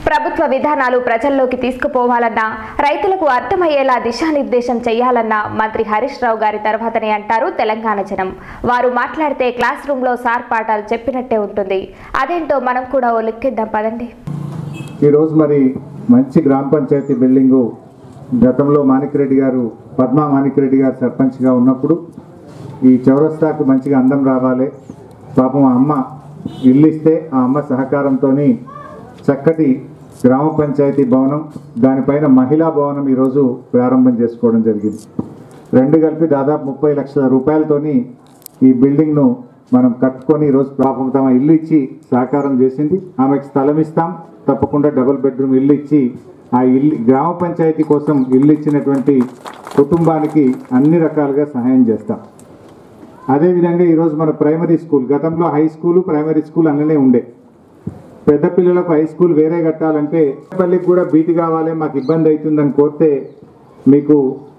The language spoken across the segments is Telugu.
ప్రభుత్వ విధానాలు ప్రజల్లోకి తీసుకుపోవాలన్నా రైతులకు అర్థమయ్యేలా దిశానిర్దేశం చేయాలన్న మంత్రి హరీష్ రావు గారి తర్వాతనే అంటారు తెలంగాణ జనం వారు మాట్లాడితే క్లాస్ రూమ్లో సార్ పాఠాలు చెప్పినట్టే ఉంటుంది అదేంటో మనం కూడా ఓ లెక్కిద్దాం పదండి ఈరోజు మరి మంచి గ్రామ పంచాయతీ బిల్డింగు గతంలో మాణిక్రెడ్డి గారు పద్మా మాణిక్రెడ్డి గారు సర్పంచ్గా ఉన్నప్పుడు ఈ చౌరస్తాకు మంచిగా అందం రావాలి పాపం ఆ అమ్మ ఇల్లు ఇస్తే ఆ అమ్మ సహకారంతో చక్కటి గ్రామ పంచాయతీ భవనం దానిపైన మహిళా భవనం ఈరోజు ప్రారంభం చేసుకోవడం జరిగింది రెండు కలిపి దాదాపు ముప్పై లక్షల రూపాయలతోని ఈ బిల్డింగ్ను మనం కట్టుకొని ఈరోజు పాపం తమ ఇల్లు ఇచ్చి సహకారం చేసింది ఆమెకు స్థలం ఇస్తాం తప్పకుండా డబుల్ బెడ్రూమ్ ఇల్లు ఇచ్చి ఆ ఇల్లు గ్రామ పంచాయతీ కోసం ఇల్లు ఇచ్చినటువంటి కుటుంబానికి అన్ని రకాలుగా సహాయం చేస్తాం అదేవిధంగా ఈరోజు మన ప్రైమరీ స్కూల్ గతంలో హై స్కూల్ ప్రైమరీ స్కూల్ అన్ననే ఉండే పెద్ద పిల్లలకు హై స్కూల్ వేరే కట్టాలంటే పల్లికి కూడా బీటి కావాలి మాకు ఇబ్బంది అవుతుందని కోరితే మీకు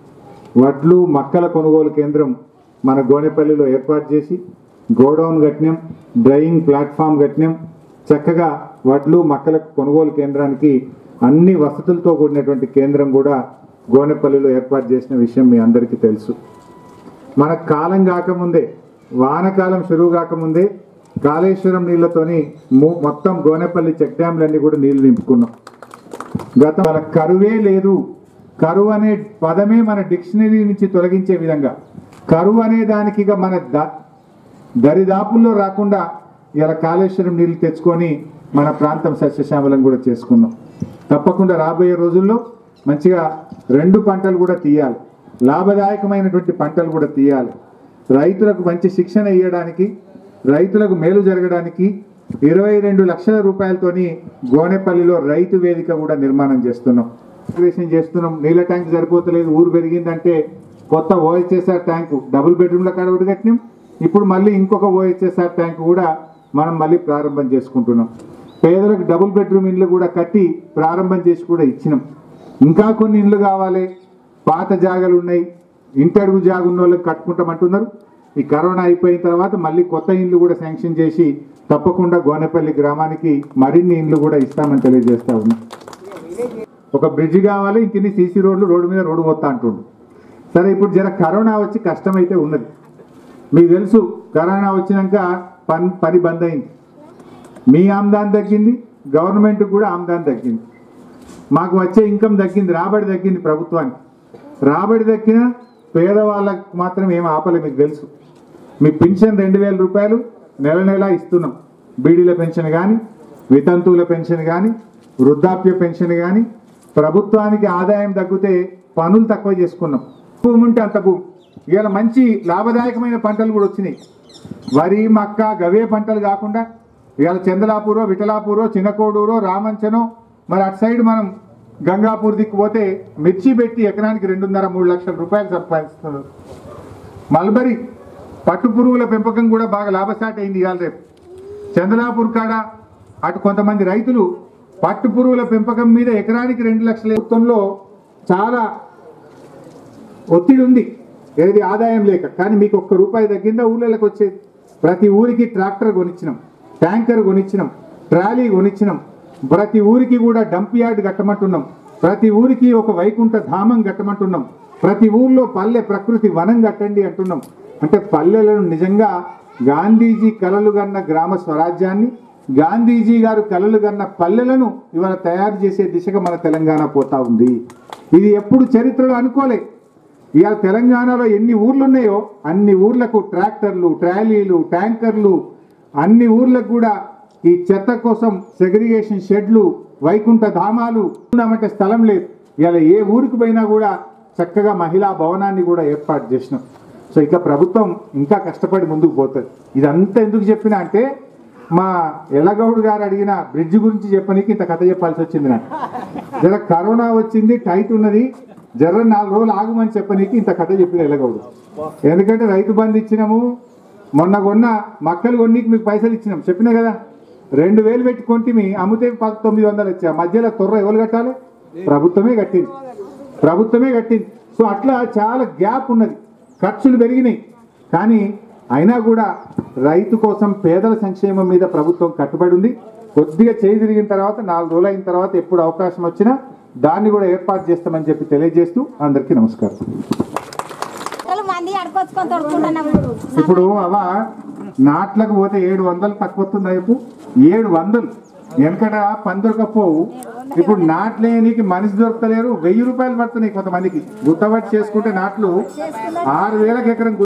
వడ్లు మక్కల కొనుగోలు కేంద్రం మన గోనెపల్లిలో ఏర్పాటు చేసి గోడౌన్ కట్టినాం డ్రైయింగ్ ప్లాట్ఫామ్ కట్టినాం చక్కగా వడ్లు మక్కల కొనుగోలు కేంద్రానికి అన్ని వసతులతో కూడినటువంటి కేంద్రం కూడా గోనెపల్లిలో ఏర్పాటు చేసిన విషయం మీ అందరికీ తెలుసు మన కాలం కాకముందే వానకాలం షురువు కాకముందే కాళేశ్వరం నీళ్లతోని ము- మొత్తం గోనెపల్లి చెక్ డ్యాంలన్నీ కూడా నీళ్లు నింపుకున్నాం గత మన కరువే లేదు కరువు అనే పదమే మన డిక్షనరీ నుంచి తొలగించే విధంగా కరువు అనే దానికి ఇక మన ద- దరిదాపుల్లో రాకుండా ఇలా కాళేశ్వరం నీళ్లు తెచ్చుకొని మన ప్రాంతం సస్యశ్యామలం కూడా చేసుకున్నాం తప్పకుండా రాబోయే రోజుల్లో మంచిగా రెండు పంటలు కూడా తీయాలి లాభదాయకమైనటువంటి పంటలు కూడా తీయాలి రైతులకు మంచి శిక్షణ ఇవ్వడానికి రైతులకు మేలు జరగడానికి ఇరవై రెండు లక్షల రూపాయలతోని గోనెపల్లిలో రైతు వేదిక కూడా నిర్మాణం చేస్తున్నాం ఇన్వెస్టిగేషన్ చేస్తున్నాం నీళ్ళ ట్యాంక్ సరిపోతలేదు ఊరు పెరిగిందంటే కొత్త ఓహెచ్ఎస్ఆర్ ట్యాంకు డబుల్ బెడ్రూమ్ల కాడ ఒకటి కట్టినాం ఇప్పుడు మళ్ళీ ఇంకొక ఓహెచ్ఎస్ఆర్ ట్యాంక్ కూడా మనం మళ్ళీ ప్రారంభం చేసుకుంటున్నాం పేదలకు డబుల్ బెడ్రూమ్ ఇండ్లు కూడా కట్టి ప్రారంభం చేసి కూడా ఇచ్చినాం ఇంకా కొన్ని ఇండ్లు కావాలి పాత జాగాలు ఉన్నాయి ఇంటడుగు జాగు ఉన్న వాళ్ళకి కట్టుకుంటామంటున్నారు ఈ కరోనా అయిపోయిన తర్వాత మళ్ళీ కొత్త ఇండ్లు కూడా శాంక్షన్ చేసి తప్పకుండా గోనెపల్లి గ్రామానికి మరిన్ని ఇండ్లు కూడా ఇస్తామని తెలియజేస్తా ఉన్నాం ఒక బ్రిడ్జ్ కావాలి ఇంకిన్ని సీసీ రోడ్లు రోడ్డు మీద రోడ్డు పోతా అంటుండు సరే ఇప్పుడు జర కరోనా వచ్చి కష్టమైతే ఉన్నది మీకు తెలుసు కరోనా వచ్చినాక పని పని బంద్ అయింది మీ ఆమ్దాన్ తగ్గింది గవర్నమెంట్ కూడా ఆమ్దాన్ తగ్గింది మాకు వచ్చే ఇన్కమ్ తగ్గింది రాబడి తగ్గింది ప్రభుత్వానికి రాబడి తగ్గిన పేదవాళ్ళకు మాత్రం ఏం ఆపలే మీకు తెలుసు మీ పెన్షన్ రెండు వేల రూపాయలు నెల నెల ఇస్తున్నాం బీడీల పెన్షన్ కానీ వితంతువుల పెన్షన్ కానీ వృద్ధాప్య పెన్షన్ కానీ ప్రభుత్వానికి ఆదాయం తగ్గితే పనులు తక్కువ చేసుకున్నాం భూమి ఉంటే అంత భూమి ఇవాళ మంచి లాభదాయకమైన పంటలు కూడా వచ్చినాయి వరి మక్క గవే పంటలు కాకుండా ఇవాళ చందలాపూరో విఠలాపూరో చిన్నకోడూరో రామంచనో మరి అటు సైడ్ మనం గంగాపూర్ దిక్కు పోతే మిర్చి పెట్టి ఎకరానికి రెండున్నర మూడు లక్షల రూపాయలు సంపాదిస్తున్నారు మల్బరీ పట్టు పురుగుల పెంపకం కూడా బాగా లాభసాటి అయింది ఇవాళ రేపు చందలాపూర్ కాడ అటు కొంతమంది రైతులు పట్టు పురుగుల పెంపకం మీద ఎకరానికి రెండు లక్షల మొత్తంలో చాలా ఒత్తిడి ఉంది ఏది ఆదాయం లేక కానీ మీకు ఒక్క రూపాయి తగ్గిందా ఊళ్ళలోకి వచ్చేది ప్రతి ఊరికి ట్రాక్టర్ కొనిచ్చినాం ట్యాంకర్ కొనిచ్చినాం ట్రాలీ కొనిచ్చినాం ప్రతి ఊరికి కూడా డంప్ యార్డ్ కట్టమంటున్నాం ప్రతి ఊరికి ఒక వైకుంఠ ధామం కట్టమంటున్నాం ప్రతి ఊర్లో పల్లె ప్రకృతి వనం కట్టండి అంటున్నాం అంటే పల్లెలను నిజంగా గాంధీజీ కలలు గన్న గ్రామ స్వరాజ్యాన్ని గాంధీజీ గారు కలలు గన్న పల్లెలను ఇవాళ తయారు చేసే దిశగా మన తెలంగాణ పోతా ఉంది ఇది ఎప్పుడు చరిత్రలో అనుకోలే ఇవాళ తెలంగాణలో ఎన్ని ఊర్లు ఉన్నాయో అన్ని ఊర్లకు ట్రాక్టర్లు ట్రాలీలు ట్యాంకర్లు అన్ని ఊర్లకు కూడా ఈ చెత్త కోసం సెగ్రిగేషన్ షెడ్లు వైకుంఠ ధామాలు ఉన్నామంటే స్థలం లేదు ఇవాళ ఏ ఊరికి పోయినా కూడా చక్కగా మహిళా భవనాన్ని కూడా ఏర్పాటు చేసినాం సో ఇక ప్రభుత్వం ఇంకా కష్టపడి ముందుకు పోతుంది ఇదంతా ఎందుకు చెప్పినా అంటే మా ఎల్లగౌడ్ గారు అడిగిన బ్రిడ్జ్ గురించి చెప్పనీకి ఇంత కథ చెప్పాల్సి వచ్చింది నాకు జర కరోనా వచ్చింది టైట్ ఉన్నది జర నాలుగు రోజులు ఆగమని చెప్పనీకి ఇంత కథ చెప్పిన ఎల్లగౌడు ఎందుకంటే రైతు బంధు ఇచ్చినాము మొన్న కొన్న మక్కలు కొన్నికి మీకు పైసలు ఇచ్చినాం చెప్పినా కదా రెండు వేలు పెట్టి కొంటిమి అమ్మితే పది తొమ్మిది వందలు వచ్చా మధ్యలో తొర్ర ఎవరు కట్టాలి ప్రభుత్వమే కట్టింది ప్రభుత్వమే కట్టింది సో అట్లా చాలా గ్యాప్ ఉన్నది ఖర్చులు పెరిగినాయి కానీ అయినా కూడా రైతు కోసం పేదల సంక్షేమం మీద ప్రభుత్వం కట్టుబడి ఉంది కొద్దిగా చేయి తిరిగిన తర్వాత నాలుగు రోజులు అయిన తర్వాత ఎప్పుడు అవకాశం వచ్చినా దాన్ని కూడా ఏర్పాటు చేస్తామని చెప్పి తెలియజేస్తూ అందరికీ నమస్కారం అసలు మంది అడుకొచ్చుకొని తొడుకుంటున్నాం ఇప్పుడు అవ నాట్లకు పోతే ఏడు వందలు తక్కువ వస్తుంది వైపు ఏడు వందలు వెనకట పని దొరకపోవు ఇప్పుడు నాట్లేనికి మనిషి దొరకలేరు వెయ్యి రూపాయలు పడుతున్నాయి కొంతమందికి గుత్తబట్టి చేసుకుంటే నాట్లు ఆరు వేలకు ఎకరం